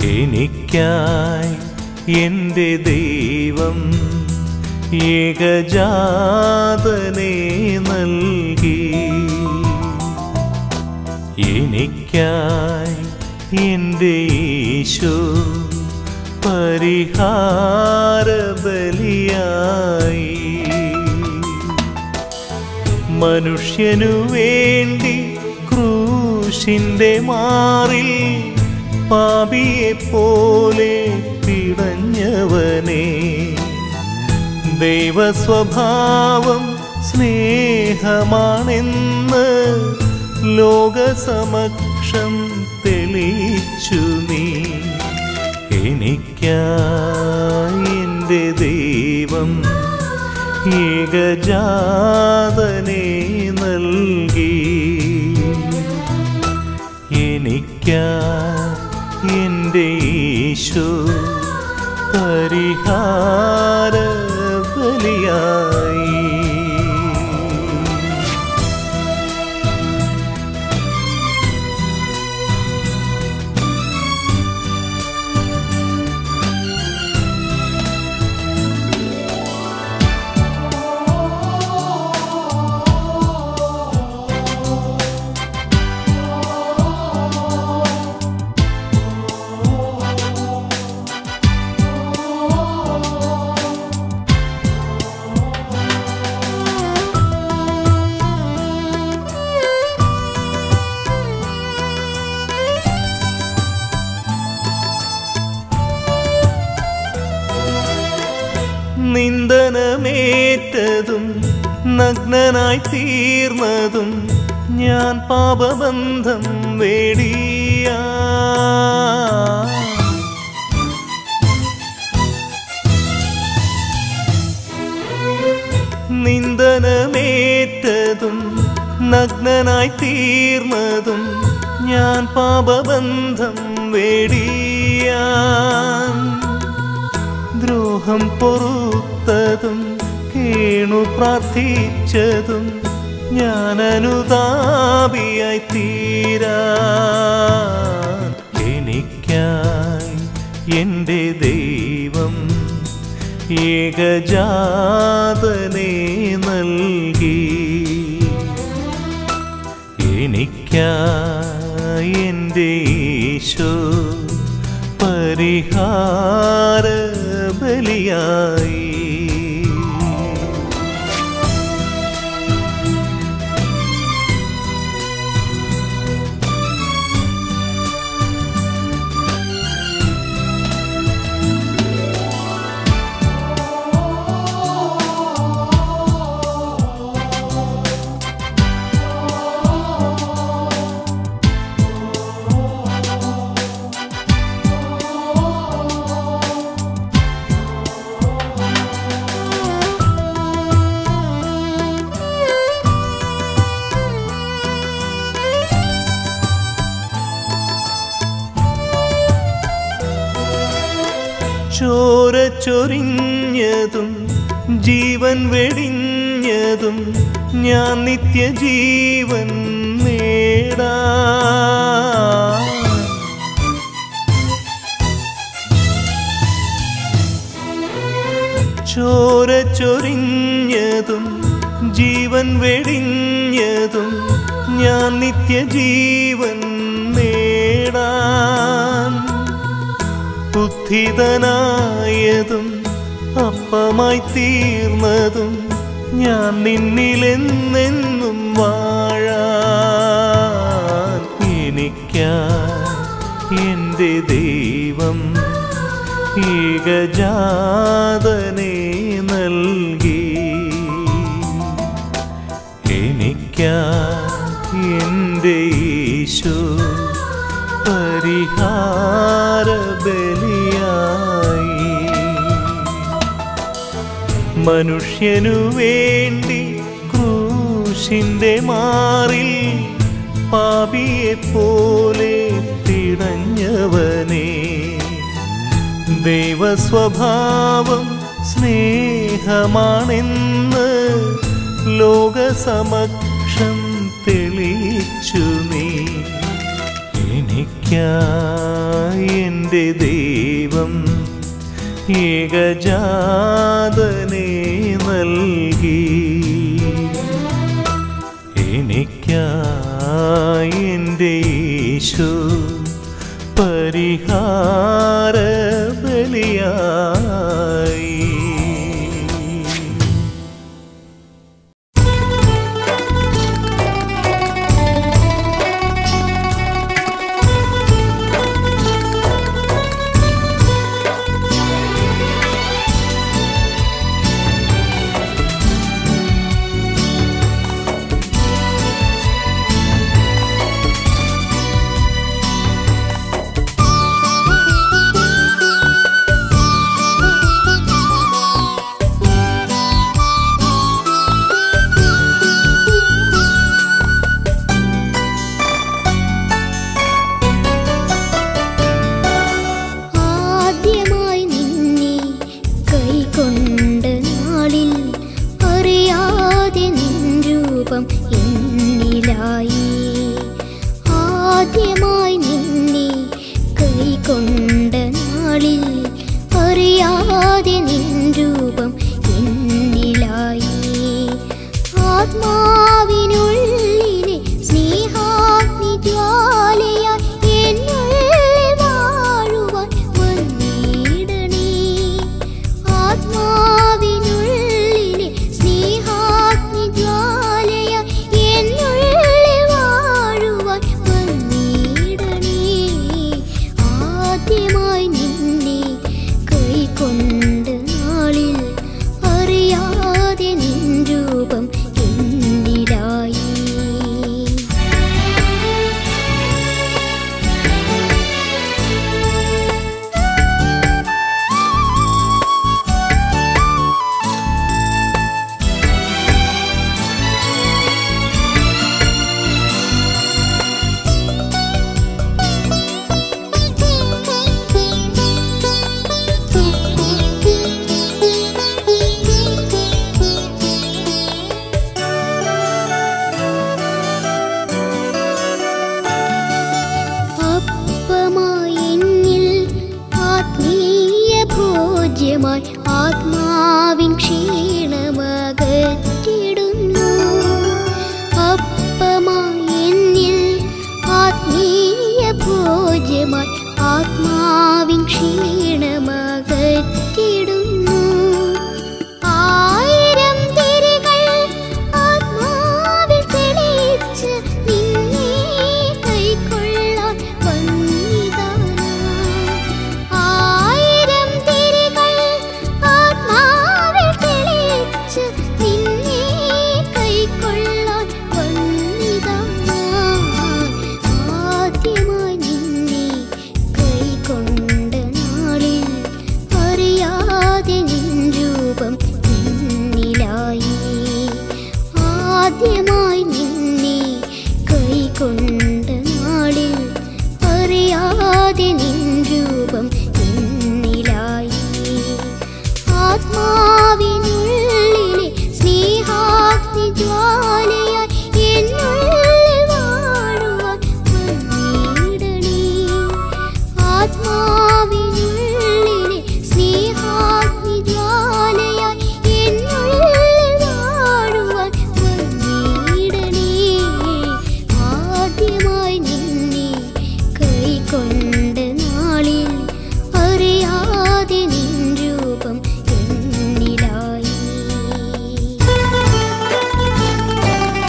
എനിക്കായി എൻ്റെ ദൈവം ഏകജാതനെ നൽകി എനിക്കായി എൻ്റെ ഈശോ പരിഹാര ബലിയായി മനുഷ്യനു വേണ്ടി ക്രൂശിന്റെ മാറിൽ പാപിയെ പോലെ പിടഞ്ഞവനെ ദൈവസ്വഭാവം സ്നേഹമാണെന്ന് ലോകസമക്ഷം തെളിയിച്ചു നീ എനിക്കായി എൻ്റെ ദൈവം ഏകജാതനെ നൽകി എനിക്കാ എൻ്റെ ഈശോ പരിഹാര ബലിയായി നിന്ദനമേറ്റതും നഗ്നനായി തീർന്നതും ഞാൻ പാപബന്ധം വേടിയ നിന്ദനമേറ്റതും നഗ്നനായി തീർന്നതും ഞാൻ പാപബന്ധം വേടിയാൻ ദ്രോഹം പൊറുത്തതും കേണു പ്രാർത്ഥിച്ചതും ഞാൻ അനുതാപിയായി തീരാ എനിക്കായി എൻ്റെ ദൈവം ഏകജാതനെ നൽകി എനിക്കായി എൻ്റെ ഈശോ പരിഹാര ബലിയായി ചോര ചൊരിഞ്ഞതും ജീവൻ വെടിഞ്ഞതും ഞാൻ നിത്യജീവൻ നേടാ ചോര ചൊരിഞ്ഞതും ജീവൻ വെടിഞ്ഞതും ഞാൻ നിത്യജീവൻ നേടാൻ ബുദ്ധിതനായതും അപ്പമായി തീർന്നതും ഞാൻ നിന്നിലെന്നെന്നും വാഴാൻ എനിക്കായി എൻ്റെ ദൈവം ഏകജാതനെ നൽകി എനിക്കായി എൻ്റെ ഈശോ പരിഹാര ബലിയായി മനുഷ്യനു വേണ്ടി ക്രൂശിന്റെ മാറിൽ പാപിയെ പോലെ തിടഞ്ഞവനെ ദൈവസ്വഭാവം സ്നേഹമാണെന്ന് ലോകസമക്ഷം തെളിയിച്ചു നീ എനിക്കായി എൻ്റെ എൻ്റെ ദൈവം ഏകജാതനെ നൽകി എനിക്കായി എൻ്റെ യേശു പരിഹാര ബലിയായി ആദ്യമായി നിന്നെ കൈകൊണ്ട നാളിൽ അറിയാതെ നിൻ രൂപം എന്നിലായി ആദ്യമായി നിന്നെ കൈകൊണ്ട നാളിൽ അറിയാതെ നിൻ രൂപം എന്നിലായി ആത്മാവിനുള്ളിലെ സ്നേഹാഗ്നി ജ്വാലയായി എന്നുള്ളിൽ വാഴുവാൻ വന്നിടണേ ആത്മാവിനുള്ളിലെ സ്നേഹാഗ്നി ജ്വാലയായി എന്നുള്ളിൽ വാഴുവാൻ വന്നിടണേ ആദ്യമായി നിന്നെ കൈകൊണ്ട് നാളിൽ അറിയാതെ നിൻ രൂപം എന്നിലായി അപ്പമായി എന്നിൽ ആത്മീയ ഭോജ്യമായി ആത്മാവിൻ ക്ഷീണമകറ്റിടുന്നു അപ്പമായി എന്നിൽ ആത്മീയ ഭോജ്യമായി ആത്മാവിൻ ക്ഷീണമകറ്റിടുന്നു ആയിരം തിരികൾ ആത്മാവിൽ തെളിയിച്ച് നിന്നെ കൈക്കൊള്ളാൻ വന്നിതാനാ. ആയിരം തിരികൾ ആത്മാവിൽ തെളിയിച്ച് നിന്നെ കൈക്കൊള്ളാൻ വന്നിതാനാ. ആദ്യമായി നിന്നെ കൈക്കൊണ്ട നാളിൽ അറിയാതെ നിൻ രൂപം എന്നിലായി ആദ്യമായി നിന്നെ കൈകൊണ്ട് നാളിൽ അറിയാതെ നിൻ രൂപം എന്നിലായി ആത്മാവിനുള്ളിലെ സ്നേഹാഗ്നി ജ്വാലയായി എന്നുള്ളിൽ വാഴുവാൻ വന്നിടണേ ആത്മാവിനുള്ളിലെ സ്നേഹാഗ്നി ജ്വാലയായി എന്നുള്ളിൽ വാഴുവാൻ വന്നിടണേ ആദ്യമായി നിന്നെ കൈകൊണ്ട് നാളിൽ അറിയാതെ നിൻ രൂപം എന്നിലായി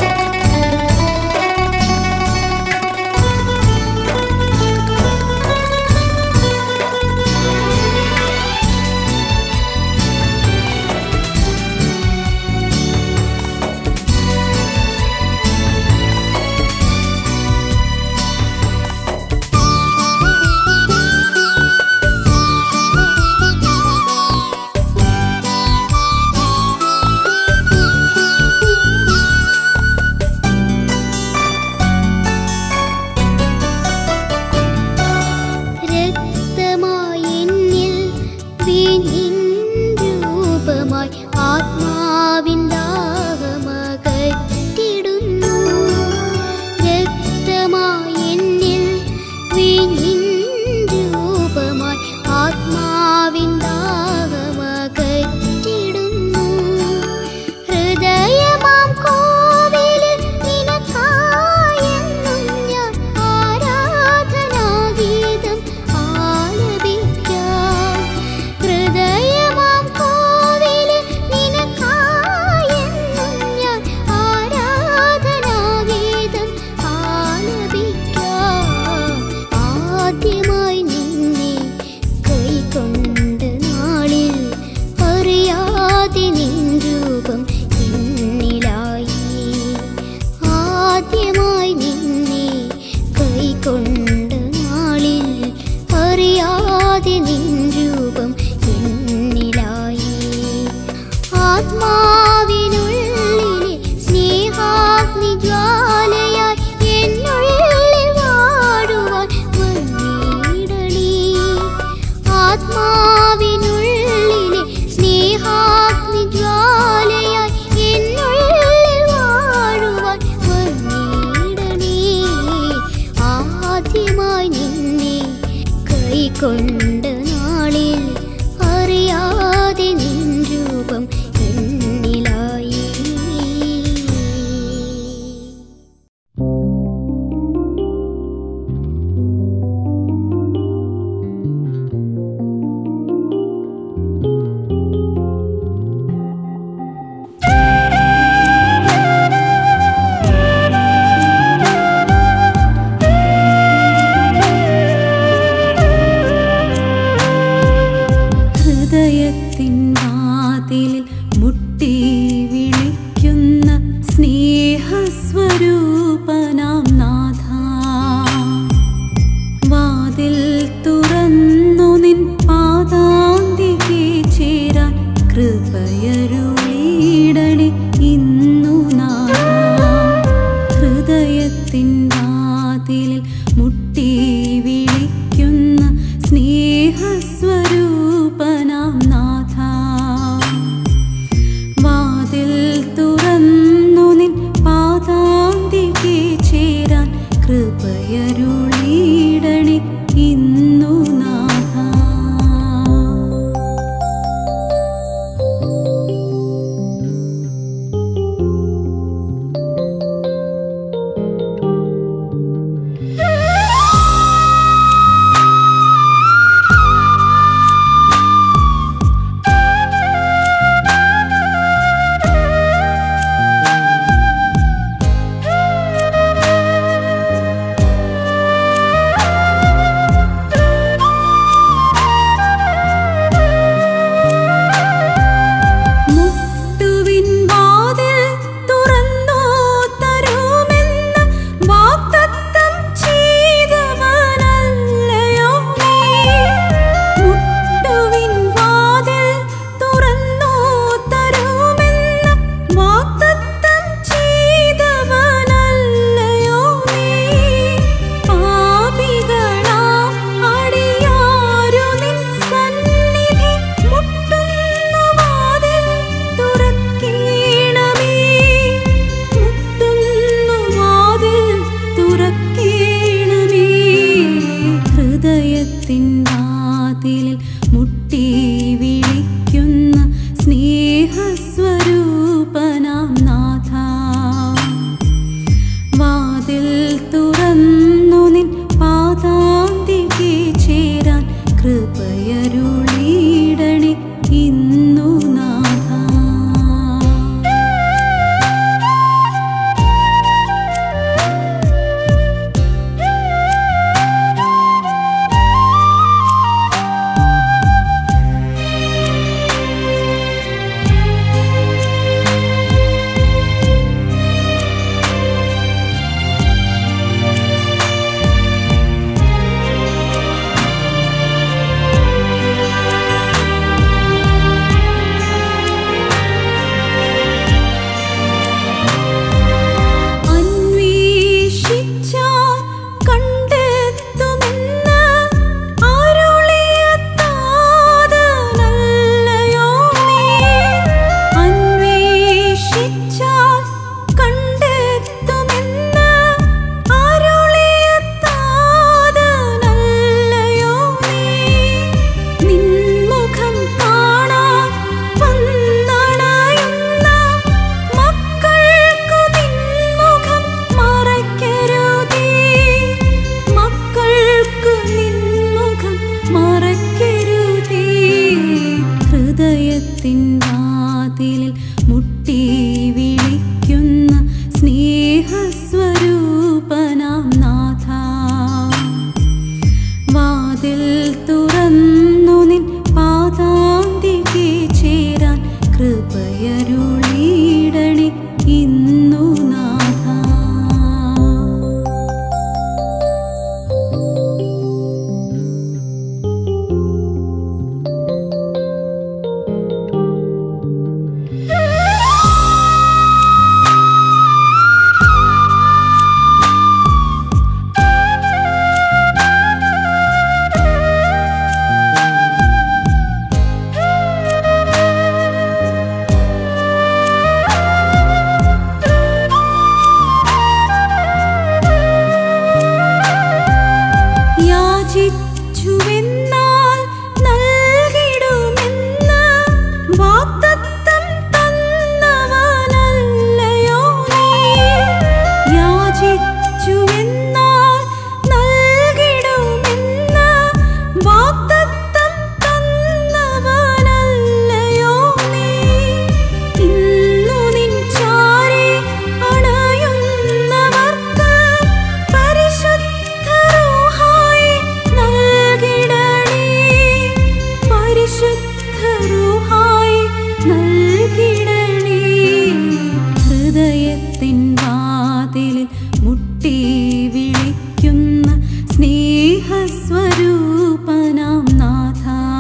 കൈക്കൊണ്ട നാളിൽ അറിയാതെ നിൻ രൂപം എന്നിലായി ഹൃദയത്തിൻ വാതിലിൽ മുട്ടി വിളിക്കുന്ന സ്നേഹസ്വരൂപനാം നാഥ വാതിൽ തുറന്നു നിൻ പാദാന്തികെ ചേരാൻ കൃപയരുളീടണി ഇന്നു നാഥ ഹൃദയത്തിൻ വാതിലിൽ മുട്ടി വിളിക്കുന്ന സ്നേഹസ്വരൂപനാം നാഥ വാതിൽ തുറന്നു നിൻ പാദാന്തികെ ചേരാൻ കൃപയരുളീടണി ഇന്നു നാഥ മുട്ടുവിൻ വാതിൽ തുറന്നു തരുമെന്ന് വാഗ്ദത്തം ചെയ്തവനല്ലയോ നീ മുട്ടുവിൻ വാതിൽ തുറന്നു തരുമെന്ന് വാഗ്ദത്തം ചെയ്തവനല്ലയോ നീ പാപികളാം അടിയാരു നിൻ സന്നിധി മുട്ടുന്നു വാതിൽ തുറക്കേണമേ മുട്ടുന്നു വാതിൽ തുറക്കേണമേ ഹൃദയത്തിൻ വാതിലിൽ മുട്ടി വിളിക്കുന്ന സ്നേഹസ്വരൂപനാം നാഥ വാതിൽ തുറന്നു നിൻ പാദാന്തികെ ചേരാൻ കൃപയരുളീടണി ഇന്നു നാഥ അന്വേഷിച്ചാൽ കണ്ടെത്തുമെന്ന് അരുളിയ താതനല്ലയോ നീ അന്വേഷിച്ചാൽ കണ്ടെത്തുമെന്ന് അരുളിയ താതനല്ലയോ നീ നിൻമുഖം കാണാൻ വന്നണയുന്ന മക്കൾക്കു നിൻമുഖം മറയ്ക്കരുതേ മക്കൾക്കു നിൻമുഖം മറയ്ക്കരുതേ ഹൃദയത്തിൻ വാതിലിൽ മുട്ടി വിളിക്കുന്ന സ്നേഹസ്വരൂപനാം നാഥ വാതിൽ തുറന്നു നിൻ പാദാന്തികെ ചേരാൻ കൃപയരുളീടണി ഇന്നു നാഥ ും യാചിച്ചുവെന്നാൽ നൽകിടുമെന്ന് വാഗ്ദത്തം തന്നവനല്ലയോ നീ യാചിച്ചുവെന്നാൽ നൽകിടുമെന്ന് വാഗ്ദത്തം തന്നവനല്ലയോ നീ ഇന്നു നിൻ ചാരെ അണയുന്നവർക്ക് പരിശുദ്ധ റൂഹായി നൽകിടണേ പരിശുദ്ധ റൂഹായി നൽകിടണേ ഹൃദയത്തിൻ വാതിലിൽ മുട്ടി വിളിക്കുന്ന സ്നേഹസ്വരൂപനാം നാഥ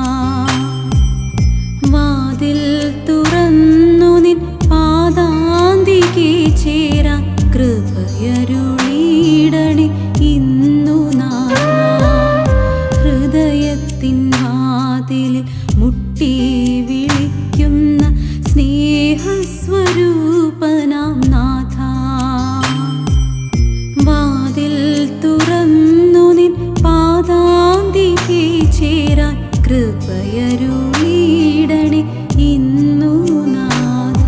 വാതിൽ തുറന്നു നിൻ പാദാന്തികെ ചേരാൻ കൃപയരുളീടണി ഇന്നു നാഥ ഹൃദയത്തിൻ വാതിലിൽ മുട്ടി വിളിക്കുന്ന സ്നേഹസ്വരൂപനാം നാഥ വാതിൽ തുറന്നു നിൻ പാദാന്തികെ ചേരാൻ കൃപയരുളീടണി ഇന്നു നാഥ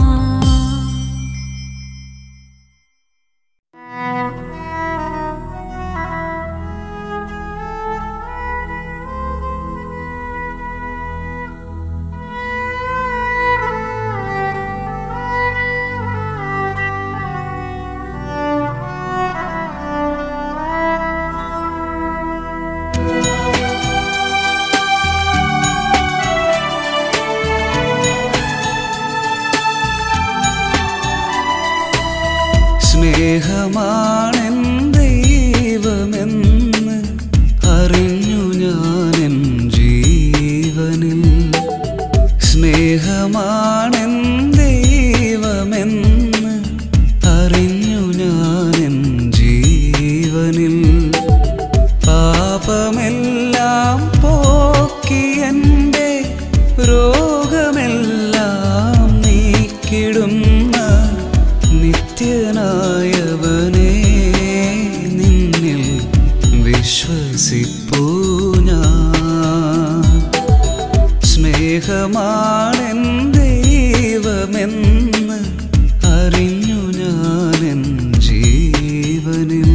സ്നേഹമാണെൻ ദൈവമെന്ന് അറിഞ്ഞു ഞാനെൻ ജീവനിൽ സ്നേഹമാണെൻ ദൈവമെന്ന് അറിഞ്ഞു ഞാനെൻ ജീവനിൽ പാപമെല്ലാം പോക്കി എൻ്റെ രോഗമെല്ലാം നീക്കിടുന്ന നിത്യനായവനെ നിന്നിൽ വിശ്വസിപ്പൂ ഞാൻ സ്നേഹമാണെൻ ദൈവമെന്ന് അറിഞ്ഞു ഞാനെൻ ജീവനിൽ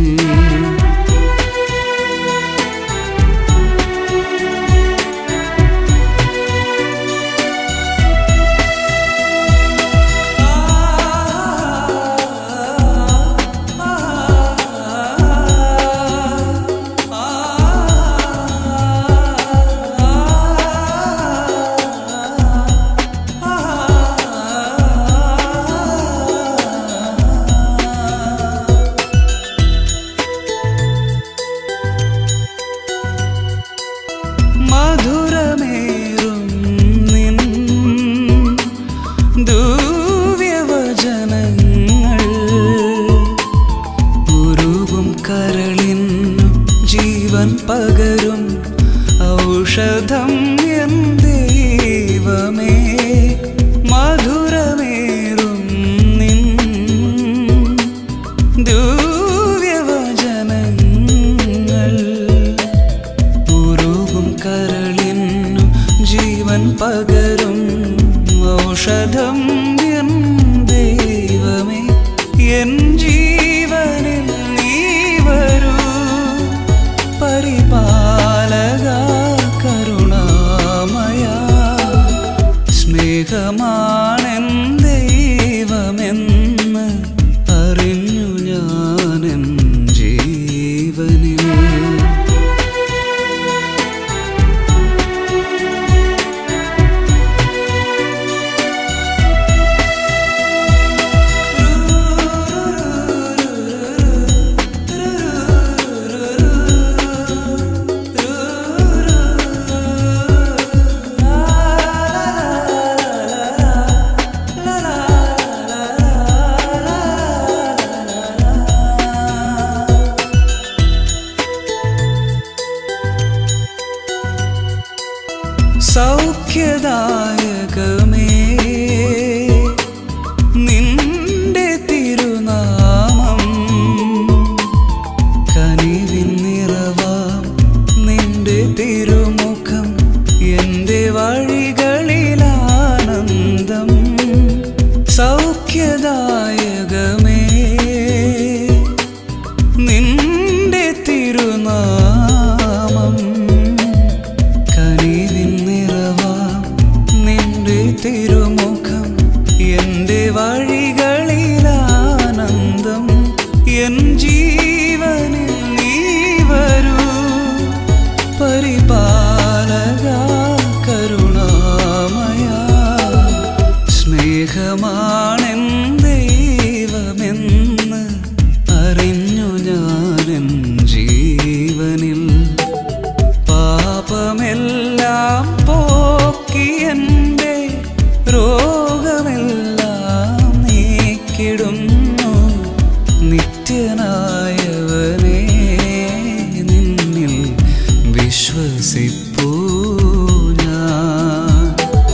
മധുരമേറും നിൻ ദൂവ്യവചനങ്ങൾ ഉരുകും കരളിന്നു ജീവൻ പകരും ഔഷധം എൻ ദൈവമേ മധുരമേറും നിൻ ദൂവ്യവചനങ്ങൾ ഉരുകും കരളിന്നു ജീവൻ പകരും ഔഷധം എൻ ദൈവമേ എൻ ജീവനിൽ നീ വരൂ പരിപാലക കരുണാമയ സ്നേഹമാണെൻ ദൈവമെന്ന് അറിഞ്ഞു ഞാനെൻ ജീവനിൽ സൗഖ്യദായകമേ നിന്റെ തിരുനാമം കനിവിൻ നിറവാം നിന്റെ തിരു പരിപാലക കരുണാമയ സ്നേഹമാണെൻ ദൈവമെന്ന് അറിഞ്ഞു ഞാനെൻ ജീവനിൽ പാപമെല്ലാം പോക്കി എൻ്റെ രോഗമെല്ലാം നീക്കിടുന്നു നിത്യനായവനെ നിന്നിൽ വിശ്വസിപ്പൂ ഞാൻ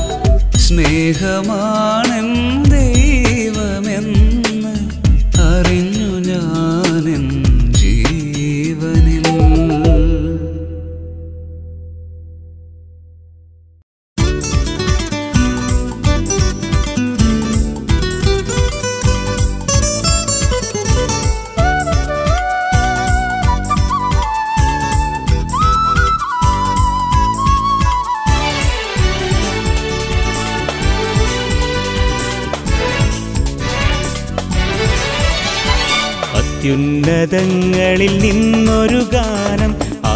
സ്നേഹമാണെൻ ദൈവമെന്ന് അറിഞ്ഞു ഞാനെൻ ജീവനിൽ അത്യുന്നതങ്ങളിൽ നിന്നൊരു ഗാനം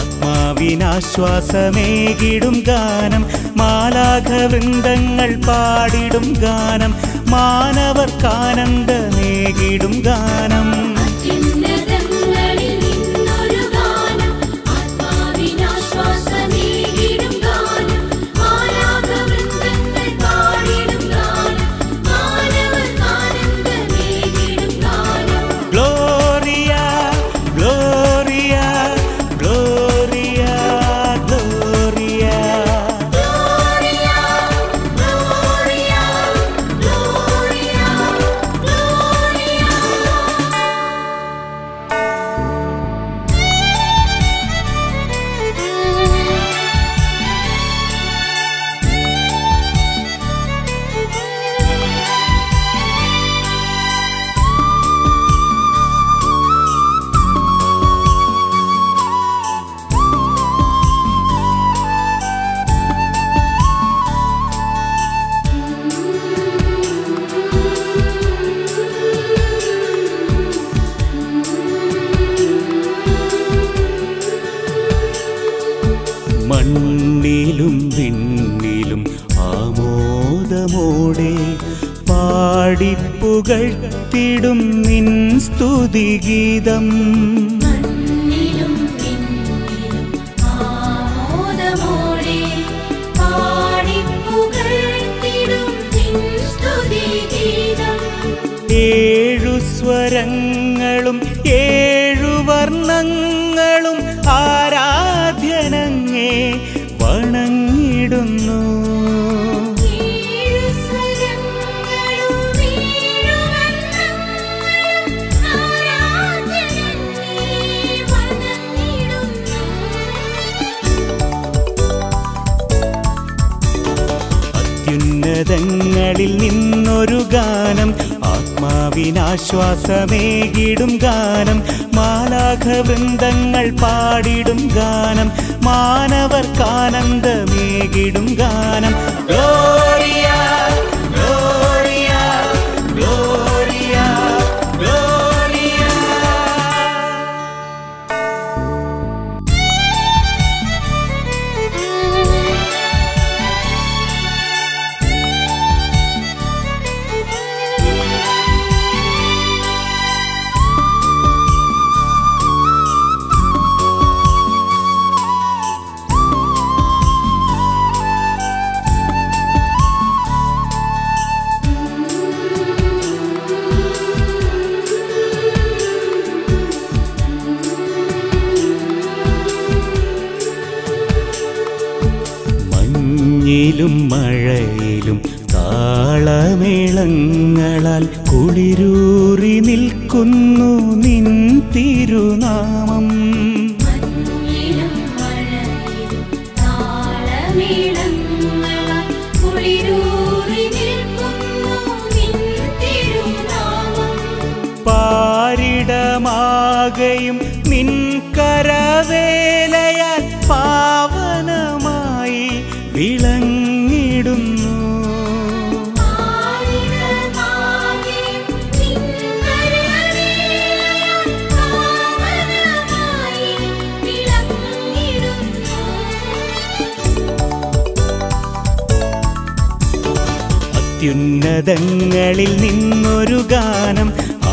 ആത്മാവിനാശ്വാസമേകിടും ഗാനം മാലാഘ വൃന്ദങ്ങൾ പാടിടും ഗാനം മാനവർക്കാനന്ദമേകിടും ഗാനം അത്യുന്നതങ്ങളിൽ നിന്നൊരു ഗാനം ആത്മാവിനാശ്വാസമേകിടും ഗാനം മാലാഖവൃന്ദങ്ങൾ പാടിടും ഗാനം മാനവർക്കാനന്ദമേകിടും ഗാനം gloria gloria gloria gloria gloria gloria gloria gloria മണ്ണിലും വിണ്ണിലും ആമോദമോടെ പാടിപ്പുകഴ്ത്തിടും നിൻ സ്തുതിഗീതം മണ്ണിലും പിന്നിലും ആമോദമോടെ പാടിപ്പുകഴ്ത്തിടും നിൻ സ്തുതിഗീതം ഏഴു സ്വരങ്ങളും ഏഴു വർണ്ണങ്ങളും ആരാധ്യനങ്ങേ വണങ്ങിടുന്നു ഏഴു സ്വരങ്ങളും ഏഴു വർണ്ണങ്ങളും ആരാധനയെ വണങ്ങിടുന്നു അത്യുന്നതങ്ങളിൽ നിന്നൊരു ഗാനം ആത്മാവിനാശ്വാസമേകിടും ഗാനം മാലാഘ വൃന്ദങ്ങൾ പാടിടും ഗാനം മാനവർക്കാനന്ദമേകിടും ഗാനം ഗ്ലോറിയ ഗ്ലോറിയ ഗ്ലോറിയ ഗ്ലോറിയ മഞ്ഞിലും മഴയിലും താളമേളങ്ങളാൽ കുളിരൂറി നിൽക്കുന്നു നിൻ തിരുനാമം മഞ്ഞിലും മഴയിലും താളമേളങ്ങളാൽ കുളിരൂറി നിൽക്കുന്നു നിൻ തിരുനാമം പാരിടമാകയും നിൻ കരവേലയാൽ പാവനമായി വിളങ്ങിടുന്നു ആയിരമാകെ നിൻകരവേലയാൽ പാവനമായി വിളങ്ങിടുന്നു അത്യുന്നതങ്ങളിൽ നിന്നൊരു ഗാനം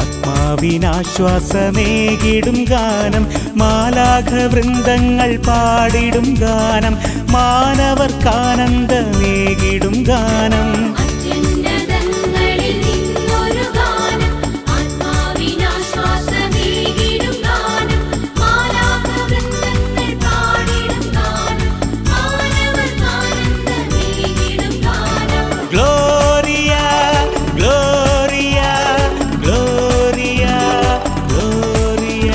ആത്മാവിനാശ്വാസമേകിടും ഗാനം മാലാഘ വൃന്ദങ്ങൾ പാടിടും ഗാനം മാനവർക്കാനന്ദമേകിടും ഗാനം അത്യുന്നതങ്ങളിൽ നിന്നൊരു ഗാനം ആത്മാവിനാശ്വാസമേകിടും ഗാനം മാലാഖവൃന്ദങ്ങൾ പാടിടും ഗാനം മാനവർക്കാനന്ദമേകിടും ഗാനം ഗ്ലോറിയ ഗ്ലോറിയ ഗ്ലോറിയ ഗ്ലോറിയ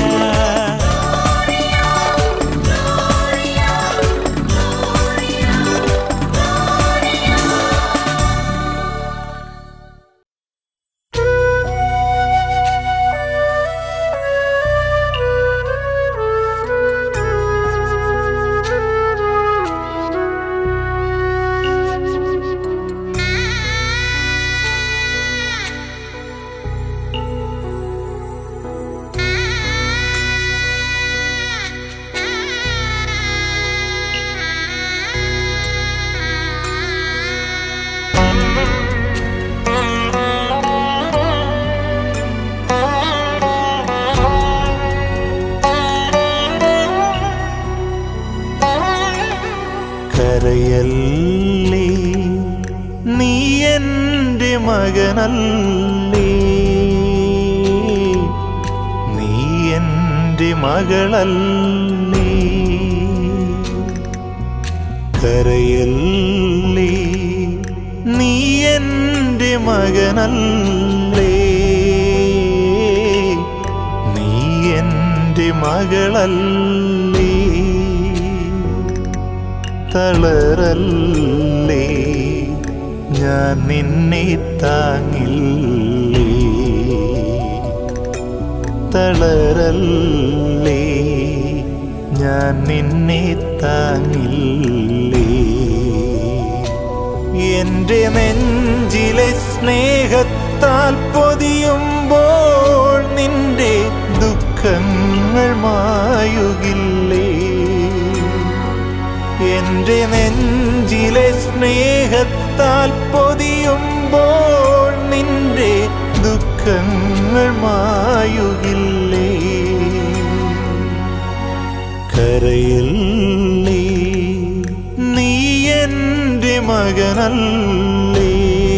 കരയല്ലേ നീ എൻ്റെ മകനല്ലേ നീ എൻ്റെ മകളല്ലേ കരയല്ലേ നീ എൻ്റെ മകനല്ലേ നീ എൻ്റെ മകളല്ലേ തളരല്ലേ ഞാൻ നിന്നെ താങ്ങില്ലേ തളരല്ലേ ഞാൻ നിന്നെ താങ്ങില്ലേ എന്റെ നെഞ്ചിലെ സ്നേഹത്താൽ പൊതിയുമ്പോൾ നിന്റെ ദുഃഖങ്ങൾ മായുകില്ലേ എന്റെ നെഞ്ചിലെ സ്നേഹത്താൽ പൊതിയുമ്പോൾ നിന്റെ ദുഃഖങ്ങൾ മായുകില്ലേ കരയില്ലേ നീ എൻ്റെ മകനല്ലേ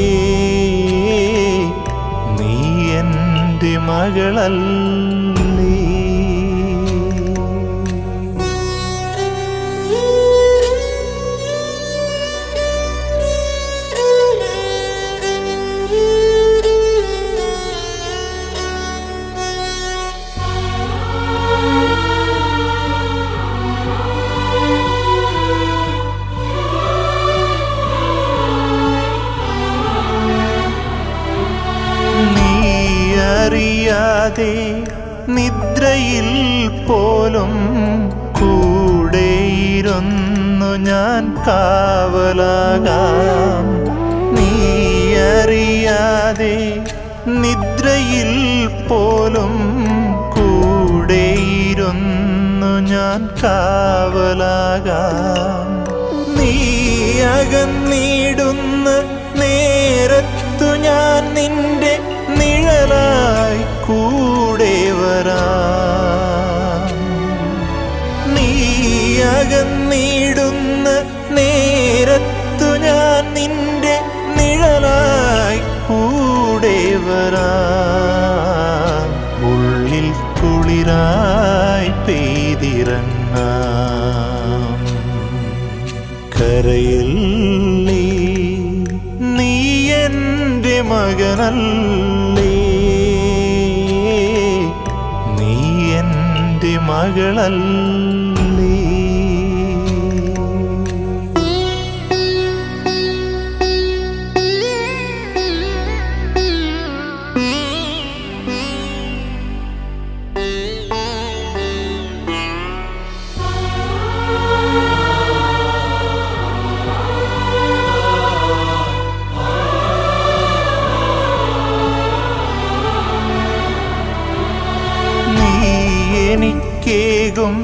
നീ എൻ്റെ മകളല്ലേ നീ അറിയാതെ നിദ്രയിൽ പോലും കൂടെയിരുന്നു ഞാൻ കാവലാകാം നീ അറിയാതെ നിദ്രയിൽ പോലും കൂടെയിരുന്നു ഞാൻ കാവലാകാം നീ അകന്നിടുന്ന നേരത്തു ഞാൻ നിന്റെ നിഴലായി കൂടെ വരാം നീ അകന്നിടുന്ന നേരത്തു ഞാൻ നിന്റെ നിഴലായി കൂടെ വരാം ഉള്ളിൽ കുളിരായി പെയ്തിറങ്ങാം കരയില്ലേ നീ എൻ്റെ മകനല്ലേ നീ എൻ്റെ മകളല്ലേ നീ എനിക്കേകും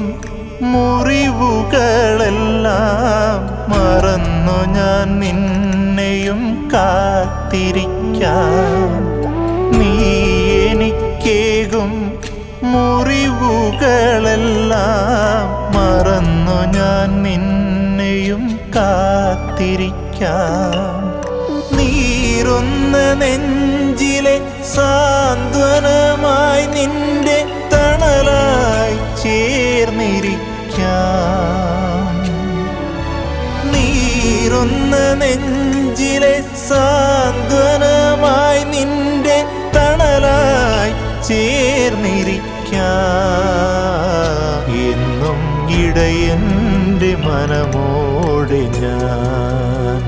മുറിവുകളെല്ലാം മറന്നു ഞാൻ നിന്നെയും കാത്തിരിക്കാം നീ എനിക്കേകും മുറിവുകളെല്ലാം മറന്നു ഞാൻ നിന്നെയും കാത്തിരിക്കാം നീറുന്ന നെഞ്ചിലെ സാന്ത്വനമായി നിന്റെ തണലായി ചേർന്നിരിക്കാം നീറുന്ന നെഞ്ചിലെ സാന്ത്വനമായി നിന്റെ തണലായി ചേർന്നിരിക്കാം എന്നും ഇടയന്റെ മനമോടെ ഞാൻ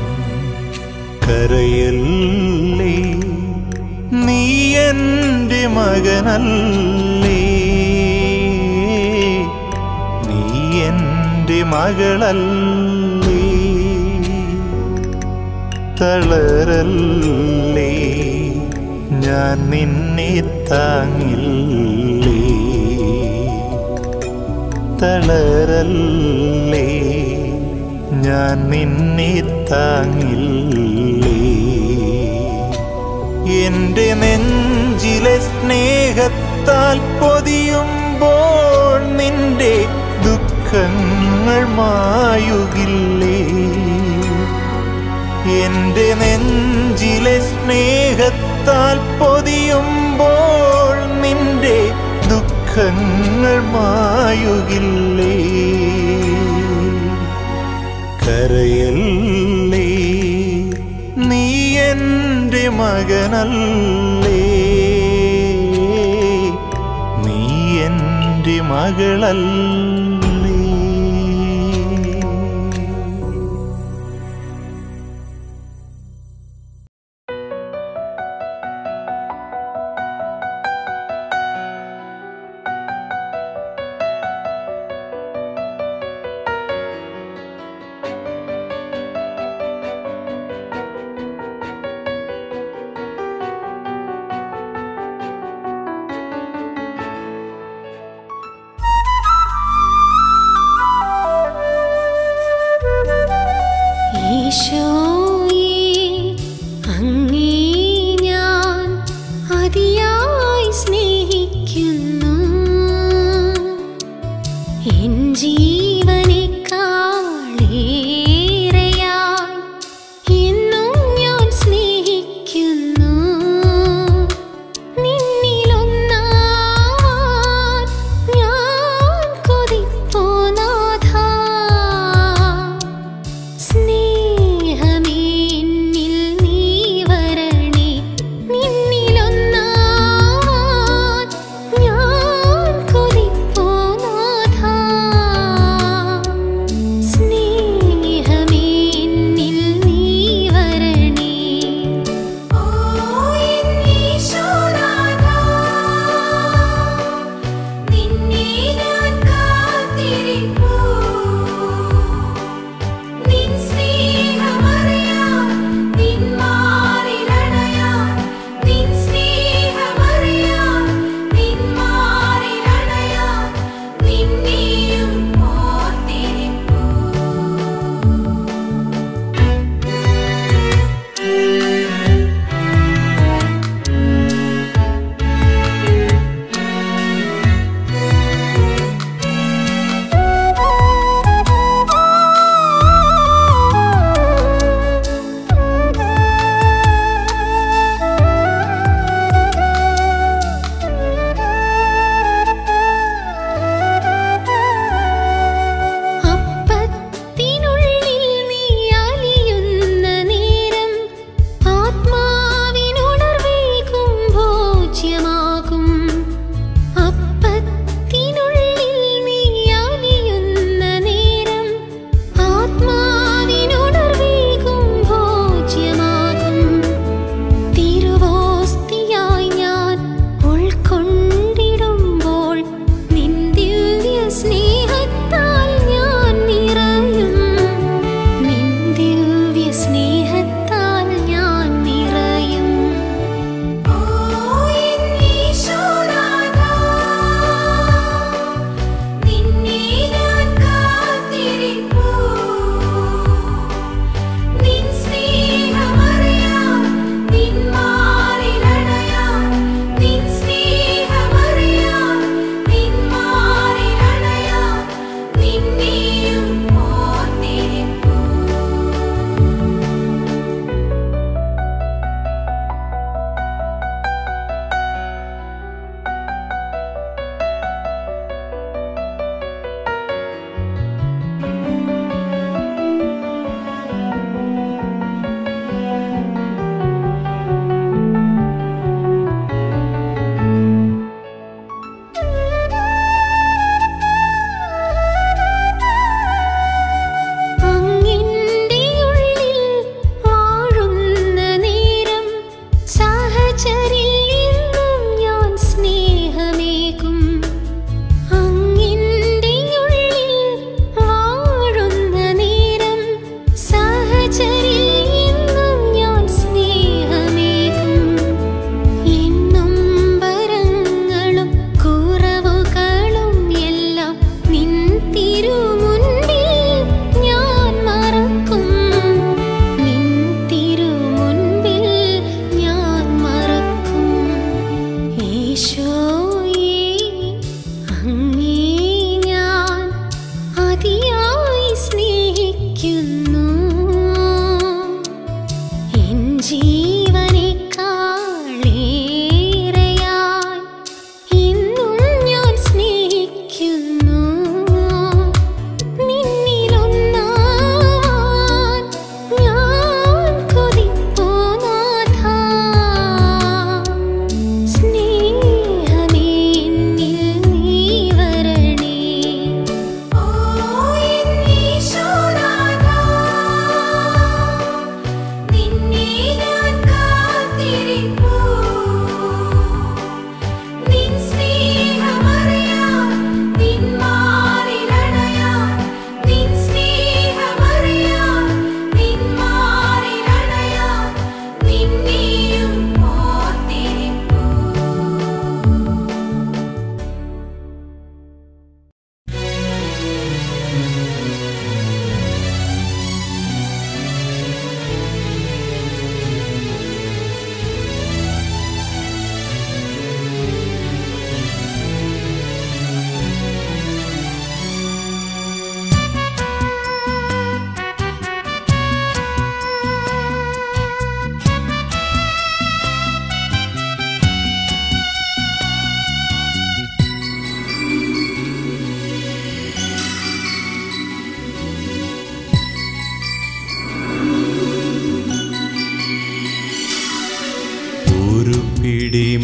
കരയല്ലേ നീ എൻ്റെ മകനല്ലേ നീ എൻ്റെ മകളല്ലേ തളരല്ലേ ഞാൻ നിന്നെ താങ്ങില്ലേ തളരല്ലേ ഞാൻ നിന്നെ താങ്ങില്ലേ എന്റെ നെഞ്ചിലെ സ്നേഹത്താൽ പൊതിയുമ്പോൾ നിന്റെ ദുഃഖങ്ങൾ മായുകില്ലേ എന്റെ നെഞ്ചിലെ സ്നേഹത്താൽ പൊതിയുമ്പോൾ നിന്റെ ദുഃഖങ്ങൾ മായുകില്ലേ കരയല്ലേ നീ എൻ്റെ മകനല്ലേ നീ എൻ്റെ മകളല്ലേ ഈശോയേ അങ്ങേ ഞാൻ അതിയായി സ്നേഹിക്കുന്നു എൻ ജീവനേക്കാളേറെയായി എന്നും ഞാൻ സ്നേഹിക്കുന്നു നിന്നിലൊന്നാവാൻ ഞാൻ കൊതിപ്പോ നാഥാ സ്നേഹമേ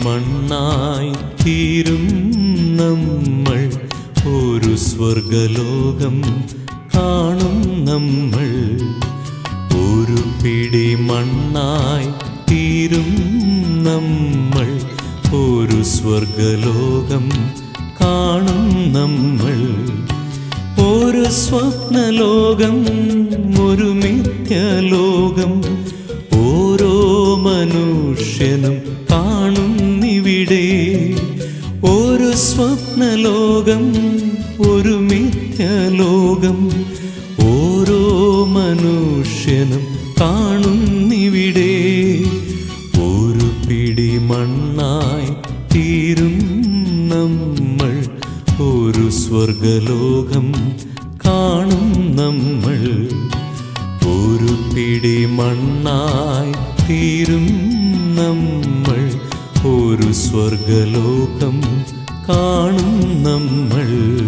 മണ്ണായി തീരും നമ്മൾ ഒരു സ്വർഗലോകം കാണും നമ്മൾ ഒരു പിടി മണ്ണായി തീരും നമ്മൾ ഒരു സ്വർഗലോകം കാണും നമ്മൾ ഒരു സ്വപ്നലോകം ഒരു മിഥ്യലോകം ഓരോ മനുഷ്യനും കാണുന്നിവിടെ ഒരു സ്വപ്നലോകം ഒരു മിഥ്യലോകം ഓരോ മനുഷ്യനും കാണുന്നിവിടെ ഒരു പിടി മണ്ണായി തീരും നമ്മൾ ഒരു സ്വർഗലോകം കാണും നമ്മൾ ഒരു പിടി മണ്ണായി തീരും നമ്മൾ ഒരു സ്വർഗലോകം കാണും നമ്മൾ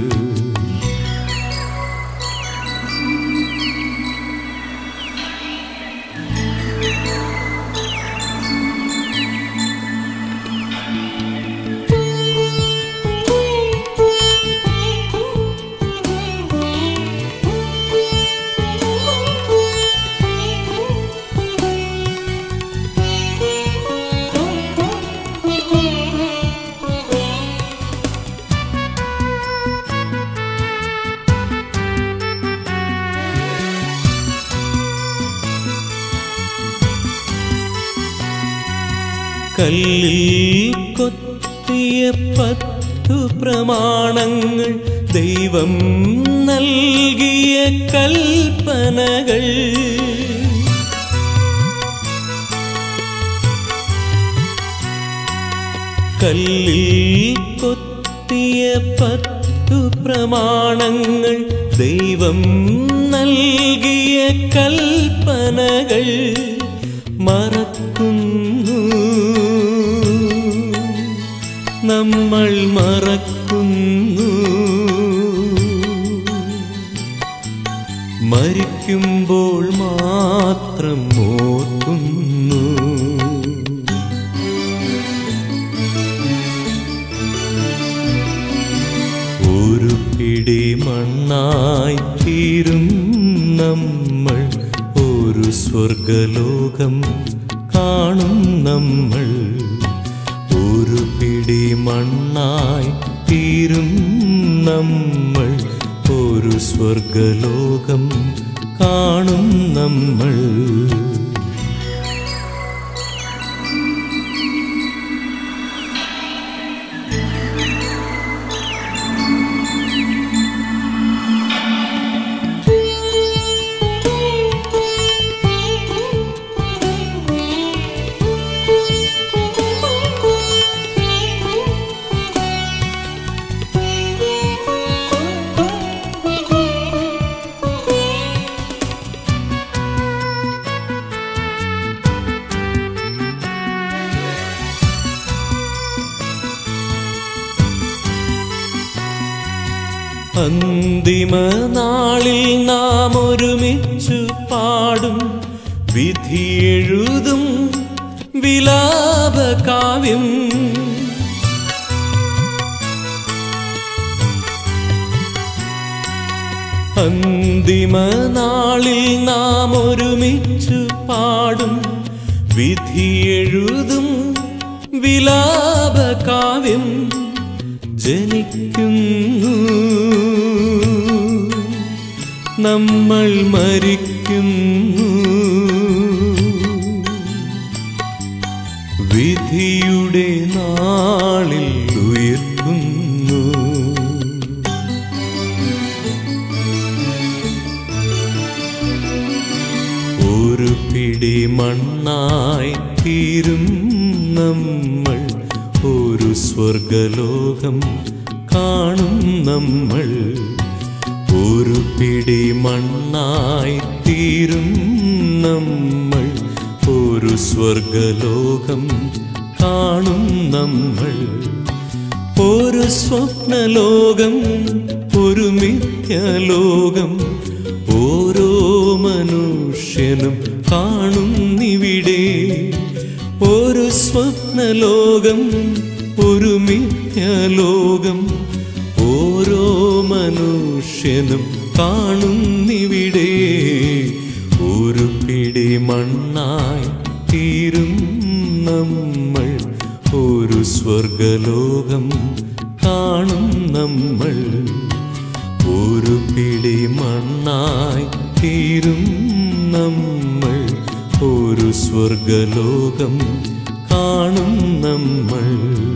കല്ലിൽ കൊത്തിയ പത്തു പ്രമാണങ്ങൾ ദൈവം നൽകിയ കൽപ്പനകൾ കല്ലിൽ കൊത്തിയ പത്തു പ്രമാണങ്ങൾ ദൈവം നൽകിയ കൽപ്പനകൾ മറക്കുന്നു നമ്മൾ മറക്കുന്നു മരിക്കുമ്പോൾ മാത്രം ഓർക്കുന്നു ഒരു പിടി മണ്ണായി തീരും നമ്മൾ ഒരു സ്വർഗലോകം കാണും നമ്മൾ ഒരു പിടി മണ്ണായി തീരും നമ്മൾ ഒരു സ്വർഗലോകം കാണും നമ്മൾ അന്തിമ നാളിൽ നാം ഒരുമിച്ചു പാടും വിധിയെഴുതും വിലാപകാവ്യം അന്തിമ നാളിൽ നാം ഒരുമിച്ചു പാടും വിധിയെഴുതും വിലാപകാവ്യം ജനിക്കുന്നു നമ്മൾ മരിക്കുന്നു വിധിയുടെ നാളിൽ ഉയർക്കുന്നു ഒരു പിടി മണ്ണായി തീരും നമ്മൾ ഒരു സ്വർഗലോകം കാണും നമ്മൾ ഒരു പിടി മണ്ണായി തീരും നമ്മൾ ഒരു സ്വർഗലോകം കാണും നമ്മൾ ഒരു സ്വപ്നലോകം ഒരു മിഥ്യലോകം ഓരോ മനുഷ്യനും കാണുന്നിവിടെ ഒരു സ്വ സ്വപ്നലോകം ഒരു മിഥ്യലോകം ഓരോ മനുഷ്യനും കാണുന്നിവിടെ ഒരു പിടി മണ്ണായി തീരും നമ്മൾ ഒരു സ്വർഗലോകം കാണും നമ്മൾ ഒരു പിടി മണ്ണായി തീരും നമ്മൾ ഒരു സ്വർഗലോകം കാണും നമ്മൾ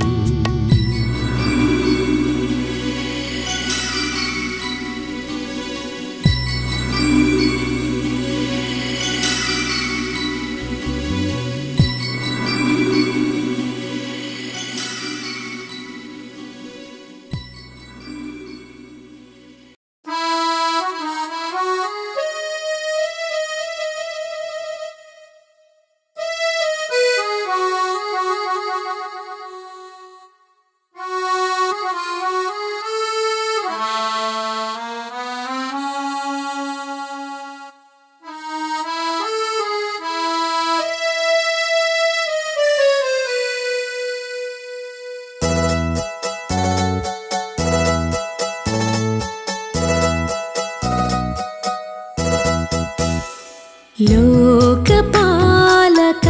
ലോകപാലക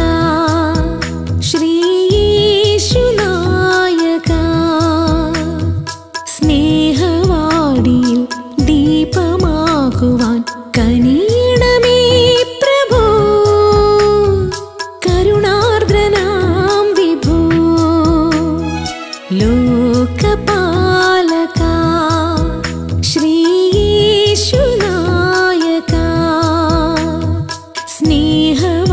ശ്രീയേശുനായക സ്നേഹവാടിയിൽ ദീപമാകുവാൻ കനിയണമേ പ്രഭോ കരുണാർദ്രനാം വിഭോ ലോകപാലക ശ്രീയേശുനായക സ്നേഹവാടിയിൽ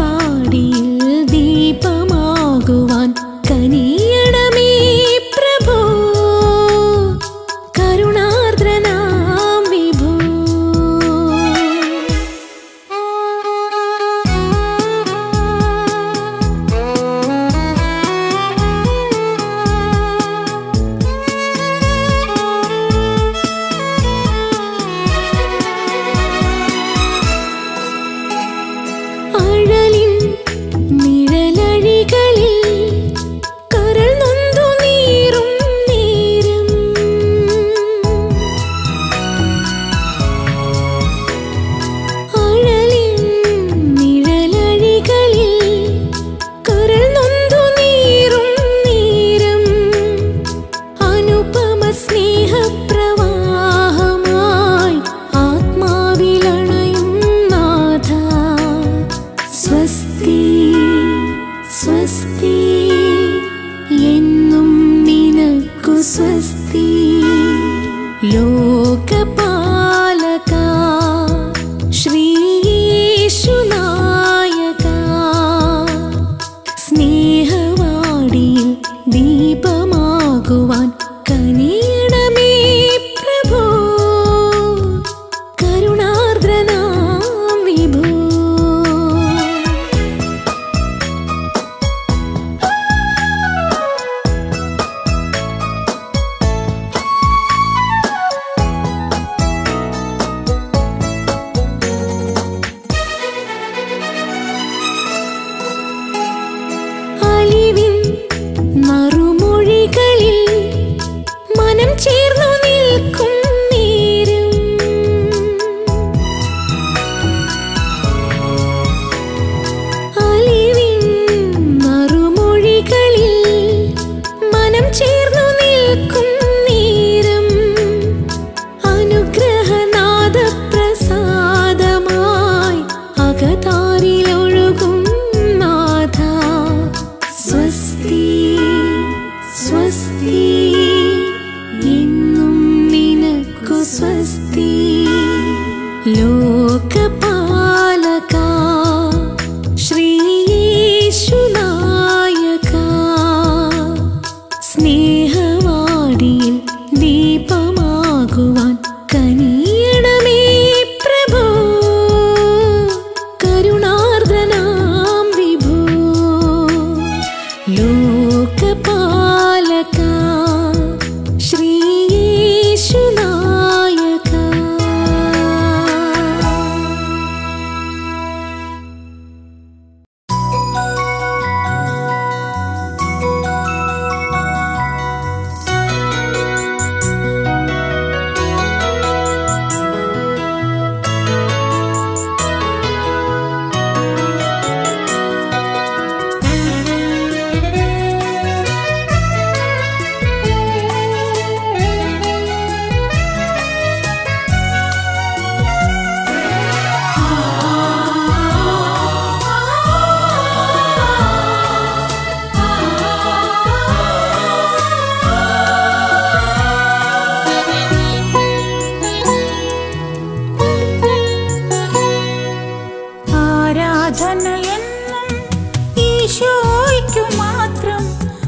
ആരാധനയെന്നും ഈശോയ്ക്കു മാത്രം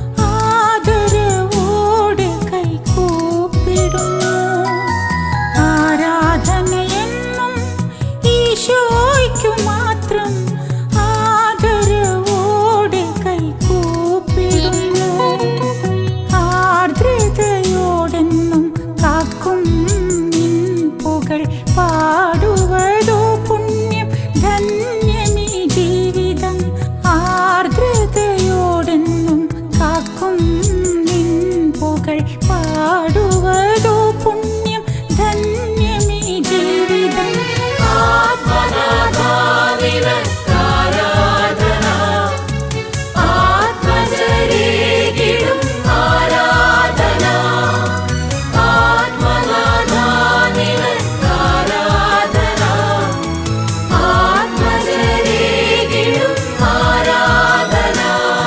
ആദരവോടെ കൈകൂപ്പിടുന്നു ആരാധനയെന്നും ഈശോയ്ക്കു മാത്രം ആദരവോടെ കൈകൂപ്പിടുന്നു ആർദ്രതയോടെന്നും കാക്കും നിൻ പുകൾ പാടുവതോ പുണ്യം ധന്യമീ ജീവിതം ആർദ്രതയോടെന്നും കാക്കും നിൻ പുകൾ പാടുവതോ പുണ്യം ധന്യമീ ജീവിതം ആത്മജരേകിടും ആരാധന ആത്മനാഥാനിനക്കാരാധന ആത്മജരേകിടും ആരാധന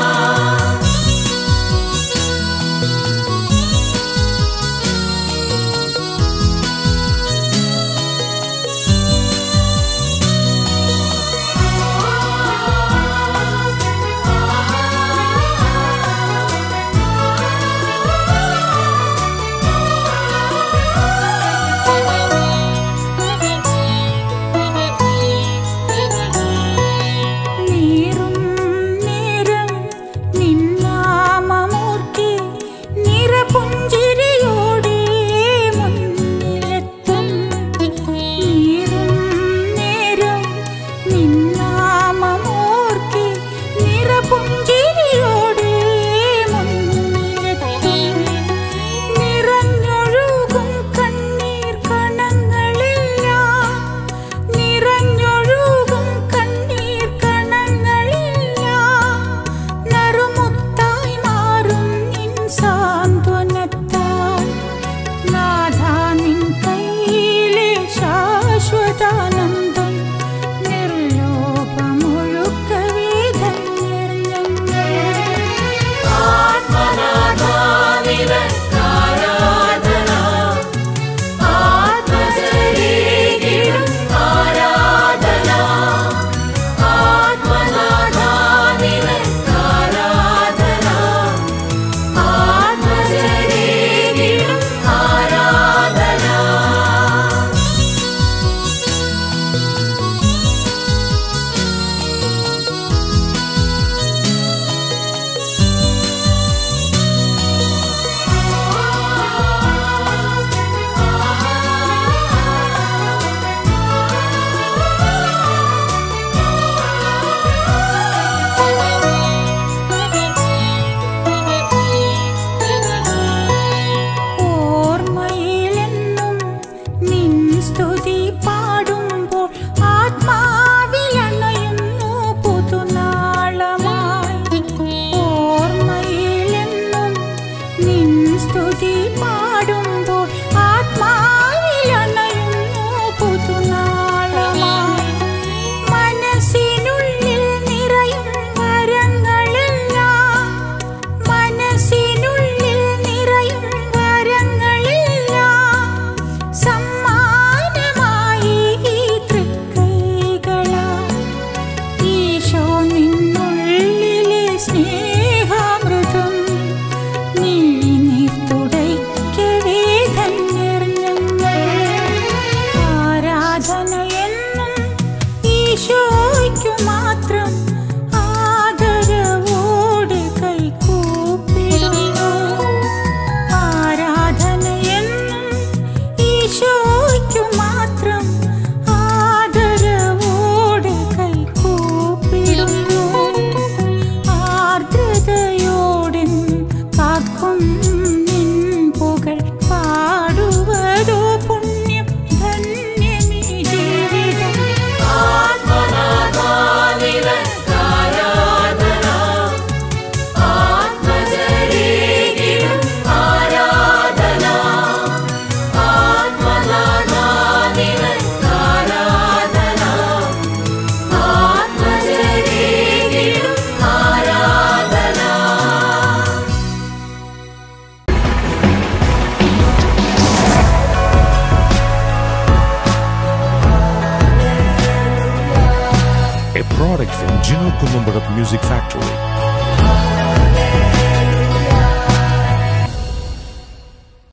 നീറും നേരം നിന്നാമമൂർത്തി നിറപുഞ്ചിരിയോടെ മുന്നിലെത്തും നീറും നേരം നിന്നാമമൂർത്തി നിറപുഞ്ചിരിയോടെ മുന്നിലെത്തും നിറഞ്ഞൊഴുകും കണ്ണീർ കണങ്ങളെല്ലാം നിറഞ്ഞൊഴുകും കണ്ണീർ കണങ്ങളെല്ലാം നറുമുത്തായി മാറും നിൻ സാന്ത്വനത്താൽ നാഥാ നിൻ കയ്യിലെ ശാശ്വതാനന്ദം നിർലോഭമൊഴുക്കവേ ധന്യർ ഞങ്ങൾ ആത്മജരേകിടും ആരാധന ആത്മനാഥാനിനക്കാരാധന ആത്മജരേകിടും ആരാധന ഓർമ്മയിലെന്നും നിൻ സ്തുതി പാടുമ്പോൾ ആത്മാവിലണയുന്നു പുതുനാളമായി ഓർമ്മയിലെന്നും നിൻ സ്തുതി പാടുമ്പോൾ ആത്മാവിലണയുന്നു പുതുനാളമായി മനസ്സിനുള്ളിൽ നിറയും വരങ്ങളെല്ലാം മനസ്സിനുള്ളിൽ നിറയും വരങ്ങളെല്ലാം സമ്മാനമായി ഈ തൃക്കൈകളാൽ ഈശോ നിന്നുള്ളിലെ സ്നേഹാമൃതം നീ നീ തുടയ്ക്കവേ ധന്യർ ഞങ്ങൾ ആരാധനയെന്നും ഈശോയ്ക്കു മാത്രം ആദരവോടെ കൈകൂപ്പിടുന്നു ആരാധനയെന്നും ഈശോയ്ക്കു മാത്രം ആദരവോടെ കൈകൂപ്പിടുന്നു ആർദ്രതയോടെൻ കാക്കും നിൻ പുകൾ പാടുവതോ പുണ്യം ധന്യമീ ജീവിതം ആത്മനാ Products in Gino Columbarat Music Factory.